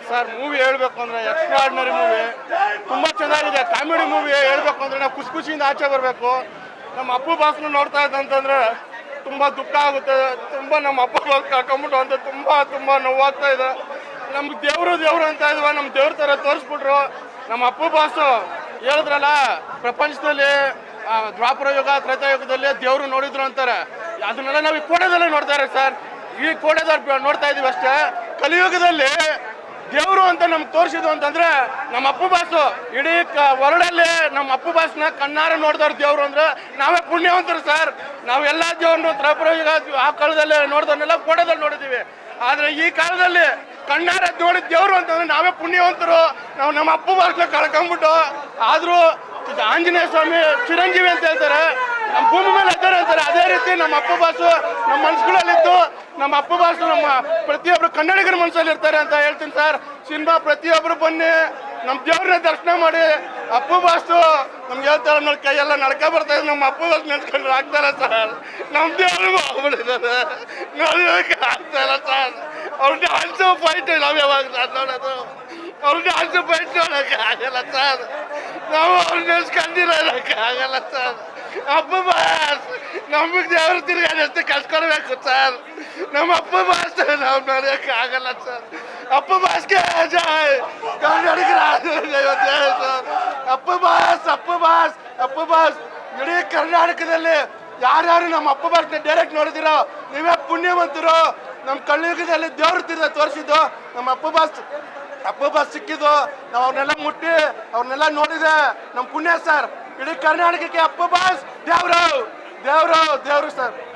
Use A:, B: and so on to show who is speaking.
A: sir movie ಹೇಳ್ಬೇಕು ಅಂದ್ರೆ extraordinary movie ತುಂಬಾ ಚೆನ್ನಾಗಿದೆ ಕಾಮಿಡಿ ಮೂವಿ ಹೇಳ್ಬೇಕು ಅಂದ್ರೆ ನಾವು ಖುಷಿ ಖುಷಿಯಿಂದ ಆಚೆ ಬರಬೇಕು ನಮ್ಮ ಅಪ್ಪು ಬಾಸ್ನ ನೋಡ್ತಾ ಇದ್ದಂತಂದ್ರೆ ತುಂಬಾ ದುಃಖ ಆಗುತ್ತೆ ತುಂಬಾ ನಮ್ಮ ಅಪ್ಪ ಬಾಸ್ ಕಳ್ಕೊಂಬಿಟ್ಟು ಅಂತ ತುಂಬಾ ತುಂಬಾ ನೋವಾಗ್ತಾ ಇದೆ ನಮ್ಗೆ ದೇವ್ರು ದೇವ್ರು ಅಂತ ಇದ್ವ ನಮ್ಮ ದೇವ್ರ ತರ ತೋರಿಸ್ಬಿಟ್ರು ನಮ್ಮ ಅಪ್ಪು ಬಾಸು ಹೇಳಿದ್ರಲ್ಲ ಪ್ರಪಂಚದಲ್ಲಿ ಆ, ದ್ವಾಪರ ಯುಗ ತ್ರೇತಾಯುಗದಲ್ಲಿ ದೇವ್ರು ನೋಡಿದ್ರು ಅಂತಾರೆ ಅದನ್ನೆಲ್ಲ ನಾವು ಈ ಕೋಟೆದಲ್ಲೇ ನೋಡ್ತಾ ಇರೋ ಸರ್ ಈ ಕೋಟೆದವ್ರು ನೋಡ್ತಾ ಇದೀವಿ ಅಷ್ಟೇ ಕಲಿಯುಗದಲ್ಲಿ ದೇವ್ರು ಅಂತ ನಮ್ಗೆ ತೋರಿಸಿದ್ರು ಅಂತಂದ್ರೆ ನಮ್ಮ ಅಪ್ಪು ಬಾಸು ಇಡೀ ವರ್ಲ್ಡಲ್ಲಿ ನಮ್ಮ ಅಪ್ಪು ಬಾಸ್ನ ಕಣ್ಣಾರ ನೋಡಿದವ್ರು ದೇವ್ರು ಅಂದ್ರೆ ನಾವೇ ಪುಣ್ಯವಂತರು ಸರ್ ನಾವು ಎಲ್ಲ ದೇವ್ರನ್ನು ತ್ರಿಪುರ ಯುಗ ಆ ಕಾಲದಲ್ಲಿ ನೋಡಿದವನ್ನೆಲ್ಲ ಕೋಟೆದಲ್ಲಿ ನೋಡಿದೀವಿ ಆದ್ರೆ ಈ ಕಾಲದಲ್ಲಿ ಕಣ್ಣಾರ ನೋಡಿದ ದೇವ್ರು ಅಂತಂದ್ರೆ ನಾವೇ ಪುಣ್ಯವಂತರು ನಾವು ನಮ್ಮ ಅಪ್ಪು ಬಾಸ್ನ ಕಳ್ಕೊಂಡ್ಬಿಟ್ಟು ಆದ್ರೂ ಇದು ಆಂಜನೇಯ ಸ್ವಾಮಿ ಚಿರಂಜೀವಿ ಅಂತ ಹೇಳ್ತಾರೆ ನಮ್ಮ ಭೂಮಿ ಮೇಲೆ ಇದ್ದಾರೆ ಅಂತಾರೆ ಅದೇ ರೀತಿ ನಮ್ಮ ಅಪ್ಪ ಬಾಸು ನಮ್ಮ ಮನ್ಸುಗಳಲ್ಲಿದ್ದು ನಮ್ಮ ಅಪ್ಪ ಬಾಸು ನಮ್ಮ ಪ್ರತಿಯೊಬ್ಬರು ಕನ್ನಡಿಗರ ಮನಸ್ಸಲ್ಲಿ ಇರ್ತಾರೆ ಅಂತ ಹೇಳ್ತೀನಿ ಸರ್ ಸಿನಿಮಾ ಪ್ರತಿಯೊಬ್ಬರು ಬನ್ನಿ ನಮ್ಮ ದೇವ್ರನ್ನ ದರ್ಶನ ಮಾಡಿ ಅಪ್ಪು ಬಾಸು ನಮ್ಗೆ ಹೇಳ್ತಾರೆ ನೋಡಿ ಕೈಯೆಲ್ಲ ನಡ್ಕ ಬರ್ತಾ ಇದೆ ನಮ್ಮ ಅಪ್ಪು ಬಾಸ್ ನೆನ್ಸ್ಕೊಂಡ್ರೆ ಆಗ್ತಾರೆ ಸರ್ ನಮ್ಮ ದೇವ್ರು ಹೋಗ್ಬಿಟ್ಟಿದ್ದಾರೆ ನೋಡೋಕೆ ಆಗ್ತಾ ಇಲ್ಲ ಸರ್ ಅವ್ರ ಡ್ಯಾನ್ಸು ಫೈಟ್ ನಾವು ಯಾವಾಗ ಸರ್ ನೋಡೋದು ಅವ್ರ ಡ್ಯಾನ್ಸು ಫೈಟ್ ನೋಡೋಕೆ ಆಗಲ್ಲ ಸರ್ ನಾವು ಅವ್ರ ನೆನ್ಸ್ಕೊಂಡಿರೋಕೆ ಆಗಲ್ಲ ಸರ್ ಅಪ್ಪ ಬಾಸ್ ನಮಗೆ ದೇವ್ರ ತಿರ್ಗಾಡಷ್ಟು ಕಳ್ಸ್ಕೊಡ್ಬೇಕು ಸರ್ ನಮ್ಮ ಅಪ್ಪ ಬಾಸ್ ನಾವು ನೋಡೋಕೆ ಆಗಲ್ಲ ಸರ್ ಅಪ್ಪ ಬಾಸ್ಗೆ ಜೈ ಕನ್ನಡಿಗರ ಜೈ ಸರ್ ಅಪ್ಪ ಬಾಸ್ ಅಪ್ಪ ಬಾಸ್ ಅಪ್ಪ ಬಾಸ್ ಇಡೀ ಕರ್ನಾಟಕದಲ್ಲಿ ಯಾರ್ಯಾರು ನಮ್ಮ ಅಪ್ಪ ಬಾಸ್ನ ಡೈರೆಕ್ಟ್ ನೋಡಿದಿರೋ ನೀವೇ ಪುಣ್ಯವಂತರು ನಮ್ಮ ಕಳ್ಳಿಯುಗದಲ್ಲಿ ದೇವ್ರ ತಿರ್ಗ ತೋರಿಸಿದ್ದು ನಮ್ಮ ಅಪ್ಪ ಬಾಸ್ ಅಪ್ಪ ಬಾಸ್ ಸಿಕ್ಕಿದ್ದು ನಾವು ಅವ್ರನ್ನೆಲ್ಲ ಮುಟ್ಟಿ ಅವ್ರನ್ನೆಲ್ಲ ನೋಡಿದೆ ನಮ್ಮ ಪುಣ್ಯ ಸರ್ ಇಡೀ ಕರ್ನಾಟಕಕ್ಕೆ ಅಪ್ಪ ಬಾಸ್ ದೇವ್ರು ದೇವ್ರು ದೇವ್ರು ಸರ್